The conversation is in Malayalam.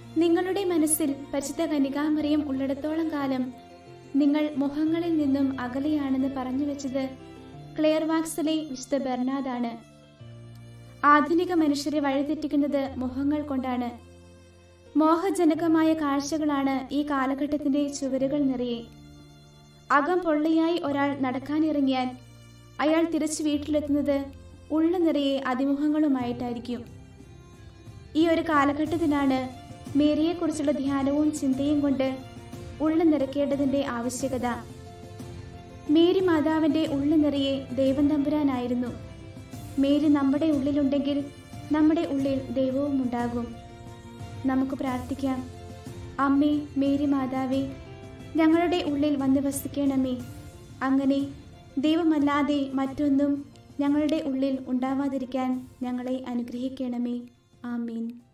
നിങ്ങളുടെ മനസ്സിൽ പരിശുദ്ധ കനികാമറിയം ഉള്ളിടത്തോളം കാലം നിങ്ങൾ മുഖങ്ങളിൽ നിന്നും അകലെയാണെന്ന് പറഞ്ഞു വെച്ചത് ക്ലെയർ വാക്സിലെ വിശുദ്ധ ബെർണാദാണ് ആധുനിക മനുഷ്യരെ വഴിതെറ്റിക്കുന്നത് മുഖങ്ങൾ കൊണ്ടാണ് മോഹജനകമായ കാഴ്ചകളാണ് ഈ കാലഘട്ടത്തിന്റെ ചുവരുകൾ നിറയെ അകം പൊള്ളിയായി ഒരാൾ നടക്കാനിറങ്ങിയാൽ അയാൾ തിരിച്ചു വീട്ടിലെത്തുന്നത് ഉള്ള നിറയെ അതിമുഖങ്ങളുമായിട്ടായിരിക്കും ഈ ഒരു കാലഘട്ടത്തിലാണ് മേരിയെക്കുറിച്ചുള്ള ധ്യാനവും ചിന്തയും കൊണ്ട് ഉള്ള നിറയ്ക്കേണ്ടതിന്റെ ആവശ്യകത മേരി മാതാവിന്റെ ഉള്ള നിറയെ ദൈവം തമ്പുരാനായിരുന്നു മേരി നമ്മുടെ ഉള്ളിലുണ്ടെങ്കിൽ നമ്മുടെ ഉള്ളിൽ ദൈവവും ഉണ്ടാകും നമുക്ക് പ്രാർത്ഥിക്കാം അമ്മേ മേരി മാതാവേ ഞങ്ങളുടെ ഉള്ളിൽ വന്ന് വസിക്കണമേ അങ്ങനെ ദൈവമല്ലാതെ മറ്റൊന്നും ഞങ്ങളുടെ ഉള്ളിൽ ഉണ്ടാവാതിരിക്കാൻ ഞങ്ങളെ അനുഗ്രഹിക്കണമേ ആമീൻ